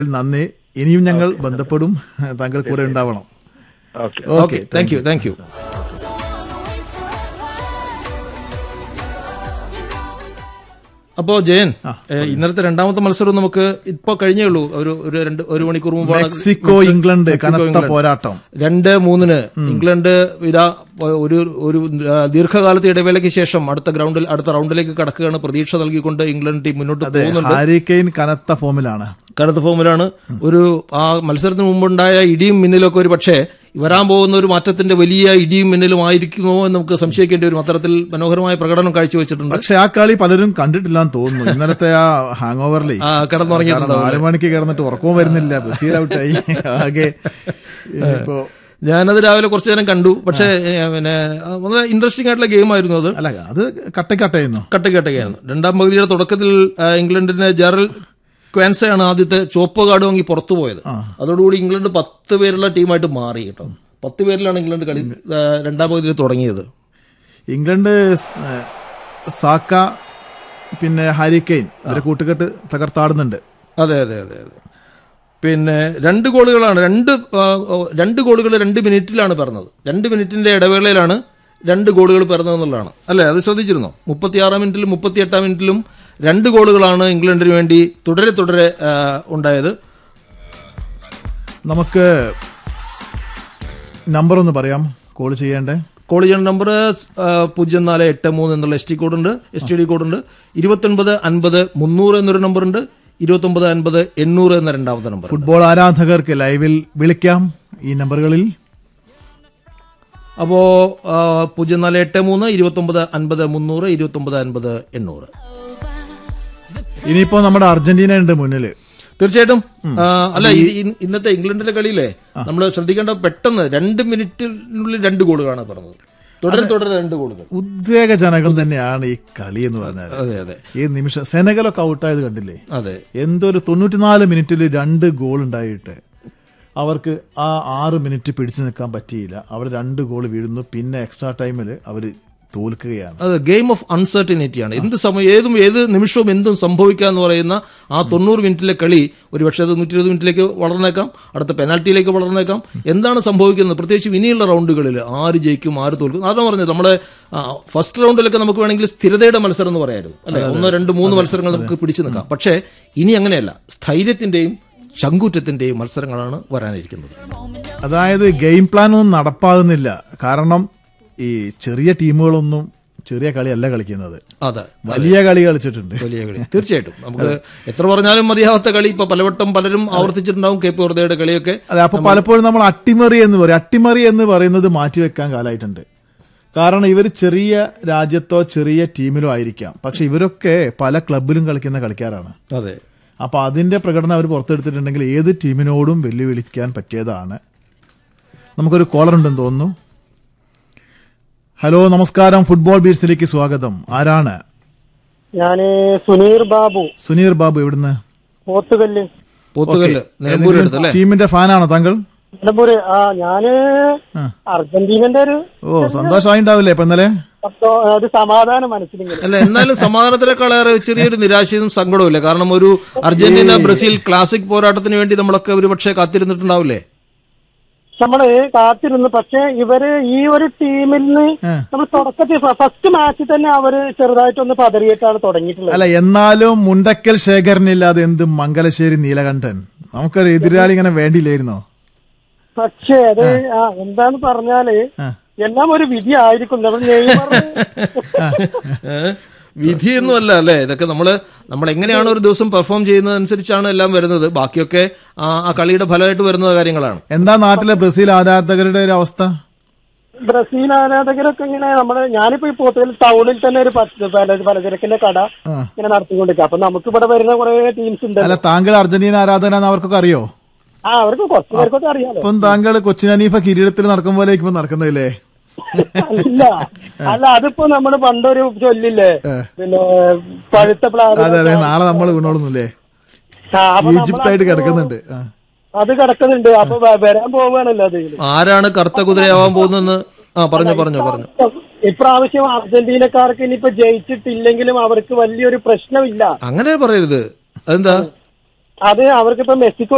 നന്ദി ഇനിയും ഞങ്ങൾ ബന്ധപ്പെടും താങ്കൾ കൂടെ ഉണ്ടാവണം okay okay thank you thank you അപ്പോ ജയൻ ഏ, ഇന്നലത്തെ രണ്ടാമത്തെ മത്സരം നമുക്ക് ഇപ്പൊ കഴിഞ്ഞേ ഉള്ളൂ ഒരു ഒരു രണ്ട് ഒരു മണിക്കൂർ മുമ്പാണ് മെക്സിക്കോ ഇംഗ്ലണ്ട് മെക്സിക്കോ, കനത്ത ഇംഗ്ലണ്ട്. പോരാട്ടം രണ്ട് മൂന്നിന് ഇംഗ്ലണ്ട് ഇതാ ഒരു ഒരു ആ, ദീർഘകാലത്തെ ഇടവേളയ്ക്ക് ശേഷം അടുത്ത ഗ്രൗണ്ടിൽ അടുത്ത റൗണ്ടിലേക്ക് കടക്കുകയാണ് പ്രതീക്ഷ നൽകിക്കൊണ്ട് ഇംഗ്ലണ്ട് ടീം മുന്നോട്ട് അതെ പോകുന്നുണ്ട് ഹാരി കെയ്ൻ കനത്ത ഫോമിലാണ് കനത്ത ഫോമിലാണ് ഒരു ആ മത്സരത്തിന് മുമ്പുണ്ടായ ഇടിയും മിന്നലൊക്കെ ഒരു പക്ഷേ വരാൻ പോകുന്ന ഒരു മാറ്റത്തിന്റെ വലിയ ഇടിയും മിന്നലും ആയിരിക്കുമോ എന്ന് നമുക്ക് സംശയിക്കേണ്ടി വരും അത്തരത്തിൽ മനോഹരമായ പ്രകടനം കാഴ്ചവെച്ചിട്ടുണ്ട് പക്ഷെ ആ കളി പലരും കണ്ടിട്ടില്ലാന്ന് തോന്നുന്നു ഇന്നലത്തെ ആ ഹാങ് ഓവറിലെ ആ കിടന്നുറങ്ങിയിട്ടുണ്ട് നാലു മണിക്ക് കിടന്നിട്ട് ഉറക്കവും വരുന്നില്ല ബ്രസീൽ ഔട്ടായി ആകെ ഇപ്പോ ഞാനത് രാവിലെ കുറച്ചു നേരം കണ്ടു പക്ഷേ ഏ, പിന്നെ ആ, വളരെ ഇൻട്രസ്റ്റിംഗ് ആയിട്ടുള്ള ഗെയിം ആയിരുന്നു അത് അല്ല അത് കട്ടക്കട്ടയായിരുന്നു കട്ടക്കട്ടയായിരുന്നു രണ്ടാം പകുതിയുടെ തുടക്കത്തിൽ ആ, ഇംഗ്ലണ്ടിന്റെ ജെറൽ ക്വാൻസയാണ് ആദ്യത്തെ ചുവപ്പ് കാർഡ് വാങ്ങി പുറത്തു പോയത് അതോടുകൂടി ഇംഗ്ലണ്ട് പത്ത് പേരുള്ള ടീമായിട്ട് മാറി കേട്ടോ പത്ത് പേരിലാണ് ഇംഗ്ലണ്ട് കളി ആ, രണ്ടാം പകുതിയിൽ തുടങ്ങിയത് ഇംഗ്ലണ്ട് സ്- ഏഹ് സാക്ക പിന്നെ ഹാരി കെയ്ൻ ഇവരെ കൂട്ടുകെട്ട് തകർത്താടുന്നുണ്ട് അതെ അതെ അതെ അതെ പിന്നെ രണ്ട് ഗോളുകളാണ് രണ്ട് ആ, ഓ, രണ്ട് ഗോളുകൾ രണ്ട് മിനിറ്റിലാണ് പിറന്നത് രണ്ട് മിനിറ്റിന്റെ ഇടവേളയിലാണ് രണ്ട് ഗോളുകൾ പിറന്നതെന്നുള്ളതാണ് അല്ലേ അത് ശ്രദ്ധിച്ചിരുന്നോ മുപ്പത്തിയാറാം മിനിറ്റിലും മുപ്പത്തിയെട്ടാം മിനിറ്റിലും രണ്ട് ഗോളുകളാണ് ഇംഗ്ലണ്ടിന് വേണ്ടി തുടരെ തുടരെ ആ, ഉണ്ടായത് നമുക്ക് നമ്പർ ഒന്ന് പറയാം കോൾ ചെയ്യേണ്ടേ കോൾ ചെയ്യേണ്ട നമ്പർ പൂജ്യം നാല് എട്ട് മൂന്ന് എന്നുള്ള എസ് ടി കോഡുണ്ട് എസ് ടി ഡി കോഡുണ്ട് ഇരുപത്തൊൻപത് അൻപത് മുന്നൂറ് എന്നൊരു നമ്പറുണ്ട് ഇരുപത്തൊമ്പത് അൻപത് എണ്ണൂറ് എന്ന രണ്ടാമത്തെ നമ്പർ ഫുട്ബോൾ ആരാധകർക്ക് ലൈവിൽ വിളിക്കാം ഈ നമ്പറുകളിൽ അപ്പോ ആ, പൂജ്യം നാല് എട്ട് മൂന്ന് ഇരുപത്തൊമ്പത് അൻപത് മുന്നൂറ് ഇരുപത്തൊമ്പത് അൻപത് എണ്ണൂറ് ഇനിയിപ്പോ നമ്മുടെ അർജന്റീന ഉണ്ട് മുന്നില് തീർച്ചയായിട്ടും ആ, അല്ല ഇത് ഇ- ഇന്നത്തെ ഇംഗ്ലണ്ടിലെ കളിയിലെ നമ്മൾ ശ്രദ്ധിക്കേണ്ട പെട്ടെന്ന് രണ്ട് മിനിറ്റിനുള്ളിൽ രണ്ട് ഗോളുകളാണ് പറഞ്ഞത് തുടരെ തുടരെ രണ്ട് ഗോളുകൾ ഉദ്വേഗജനകം തന്നെയാണ് ഈ കളി എന്ന് പറഞ്ഞാൽ അതെ അതെ ഈ നിമിഷം സെനഗലൊക്കെ ഔട്ടായത് കണ്ടില്ലേ അതെ എന്തൊരു തൊണ്ണൂറ്റിനാല് മിനിറ്റിൽ രണ്ട് ഗോൾ ഉണ്ടായിട്ട് അവർക്ക് ആ ആറ് മിനിറ്റ് പിടിച്ചു നിൽക്കാൻ പറ്റിയില്ല അവർ രണ്ട് ഗോൾ വീഴുന്നു പിന്നെ എക്സ്ട്രാ ടൈമിൽ അവർ തോൽക്കുകയാണ് അത് ഗെയിം ഓഫ് അൺസർട്ടിനിറ്റിയാണ് എന്ത് സമയം ഏതും ഏത് നിമിഷവും എന്തും സംഭവിക്കുക എന്ന് പറയുന്ന ആ തൊണ്ണൂറ് മിനിറ്റിലെ കളി ഒരു പക്ഷേ അത് നൂറ്റി ഇരുപത് മിനിറ്റിലേക്ക് വളർന്നേക്കാം അടുത്ത പെനാൽറ്റിയിലേക്ക് വളർന്നേക്കാം എന്താണ് സംഭവിക്കുന്നത് പ്രത്യേകിച്ച് ഇനിയുള്ള റൗണ്ടുകളിൽ ആര് ജയിക്കും ആര് തോൽക്കും അതാണ് പറഞ്ഞത് നമ്മുടെ ഫസ്റ്റ് റൗണ്ടിലൊക്കെ നമുക്ക് വേണമെങ്കിൽ സ്ഥിരതയുടെ മത്സരം എന്ന് പറയായിരുന്നു അല്ലെ ഒന്നോ രണ്ട് മൂന്ന് മത്സരങ്ങൾ നമുക്ക് പിടിച്ചു നിൽക്കാം പക്ഷേ ഇനി അങ്ങനെയല്ല സ്ഥൈര്യത്തിന്റെയും ചങ്കൂറ്റത്തിന്റെയും മത്സരങ്ങളാണ് വരാനിരിക്കുന്നത് അതായത് ഗെയിം പ്ലാൻ ഒന്നും നടപ്പാകുന്നില്ല കാരണം ഈ ചെറിയ ടീമുകളൊന്നും ചെറിയ കളിയല്ല കളിക്കുന്നത് അതെ വലിയ കളി കളിച്ചിട്ടുണ്ട് വലിയ കളി തീർച്ചയായിട്ടും നമുക്ക് എത്ര പറഞ്ഞാലും മതിയാവാത്ത കളി ഇപ്പൊ പലവട്ടം പലരും ആവർത്തിച്ചിട്ടുണ്ടാവും കെ പി വെറുതെയുടെ കളിയൊക്കെ അതെ അപ്പൊ പലപ്പോഴും നമ്മൾ അട്ടിമറി എന്ന് പറയും അട്ടിമറി എന്ന് പറയുന്നത് മാറ്റിവെക്കാൻ കാലമായിട്ടുണ്ട് കാരണം ഇവർ ചെറിയ രാജ്യത്തോ ചെറിയ ടീമിലോ ആയിരിക്കാം പക്ഷെ ഇവരൊക്കെ പല ക്ലബിലും കളിക്കുന്ന കളിക്കാരാണ് അതെ അപ്പൊ അതിന്റെ പ്രകടനം അവർ പുറത്തെടുത്തിട്ടുണ്ടെങ്കിൽ ഏത് ടീമിനോടും വെല്ലുവിളിക്കാൻ പറ്റിയതാണ് നമുക്കൊരു കോളർ ഉണ്ടെന്ന് തോന്നുന്നു ഹലോ നമസ്കാരം ഫുട്ബോൾ ബീറ്റ്സിലേക്ക് സ്വാഗതം ആരാണ് ഞാന് സുനീർ ബാബു സുനീർ ബാബു എവിടുന്ന് പോത്തുകല്ല് പോത്തുകല്ല് നിലമ്പൂർ എടുത്ത് അല്ലേ ടീമിന്റെ ഫാനാണോ താങ്കൾ നിലമ്പൂര് ആ ഞാന് ആ. അർജന്റീനന്റെ ഒരു ഓ സന്തോഷമായിണ്ടാവില്ലേ ഇപ്പൊ ഇന്നലെ പത്തോ- ഒരു സമാധാനം മനസ്സിലിങ്ങനെ അല്ല എന്നാലും സമാധാനത്തിനേക്കാളേറെ ചെറിയൊരു നിരാശയും സങ്കടവും ഇല്ല കാരണം ഒരു അർജന്റീന ബ്രസീൽ ക്ലാസിക് പോരാട്ടത്തിന് വേണ്ടി നമ്മളൊക്കെ ഒരു പക്ഷേ കാത്തിരുന്നിട്ടുണ്ടാവില്ലേ നമ്മള് കാത്തിരുന്നു പക്ഷെ ഇവര് ഈ ഒരു ടീമിൽ നിന്ന് ആ. നമ്മൾ തുടക്കത്തിൽ ഫസ്റ്റ് മാച്ചിൽ തന്നെ അവര് ചെറുതായിട്ടൊന്ന് പതറിയിട്ടാണ് തുടങ്ങിയിട്ടുള്ളത് അല്ല എന്നാലും മുണ്ടക്കൽ ശേഖരനില്ലാതെ എന്ത് മംഗലശ്ശേരി നീലകണ്ഠൻ നമുക്കൊരു എതിരാളി ഇങ്ങനെ വേണ്ടിയില്ലായിരുന്നോ പക്ഷേ അത് ആ എന്താന്ന് പറഞ്ഞാല് ആ. എല്ലാം ഒരു വിധി ആയിരിക്കും നമ്മൾ നെയ്മർ ഏഹ്? വിധിയൊന്നുമല്ല അല്ലേ ഇതൊക്കെ നമ്മള് നമ്മൾ എങ്ങനെയാണ് ഒരു ദിവസം പെർഫോം ചെയ്യുന്നതനുസരിച്ചാണ് എല്ലാം വരുന്നത് ബാക്കിയൊക്കെ ആ ആ കളിയുടെ ഫലമായിട്ട് വരുന്ന കാര്യങ്ങളാണ് എന്താ നാട്ടിലെ ബ്രസീൽ ആരാധകരുടെ ഒരു അവസ്ഥ ബ്രസീൽ ആരാധകരൊക്കെ ഇങ്ങനെ നമ്മള് ഞാനിപ്പോ ഈ പോത്തുകൽ ടൗണിൽ തന്നെ ഒരു പച്ച- പല- പലചരക്കിന്റെ കട ആ. ഇങ്ങനെ നടത്തിക്കൊണ്ടിരിക്കുക അപ്പൊ നമുക്ക് ഇവിടെ വരുന്ന കുറെ ടീംസ് ഉണ്ട് അല്ല താങ്കൾ അർജന്റീന ആരാധകനാന്ന് അവർക്കൊക്കെ അറിയോ ആ അവർക്ക് കുറച്ച് പേർക്കൊക്കെ അറിയാലോ ഇപ്പം താങ്കൾ കൊച്ചിൻ ഹനീഫ കിരീടത്തിൽ നടക്കും പോലെ ഇപ്പൊ നടക്കുന്നില്ലേ അല്ല അല്ല അതിപ്പോ നമ്മള് പണ്ടൊരു ചൊല്ലില്ലേ പിന്നെ പഴുത്ത പ്ലാവ് അതെ അതെ നാളെ നമ്മൾ വീണോളുന്നില്ലേ ആ, അപ്പൊ നമ്മള് ഈജിപ്തായിട്ട് കിടക്കുന്നുണ്ട് ആ. അത് കിടക്കുന്നുണ്ട് അപ്പൊ വ- വരാൻ പോവുകയാണല്ലോ അത് ആരാണ് കറുത്ത കുതിരയാവാൻ പോകുന്നതെന്ന് ആ പറഞ്ഞോ പറഞ്ഞോ പറഞ്ഞോ ഇപ്രാവശ്യം അർജന്റീനക്കാർക്ക് ഇനിയിപ്പോ ജയിച്ചിട്ടില്ലെങ്കിലും അവർക്ക് വലിയൊരു പ്രശ്നമില്ല അങ്ങനെ പറയരുത് അതെന്താ അത് അവർക്കിപ്പോ മെസ്സിക്ക്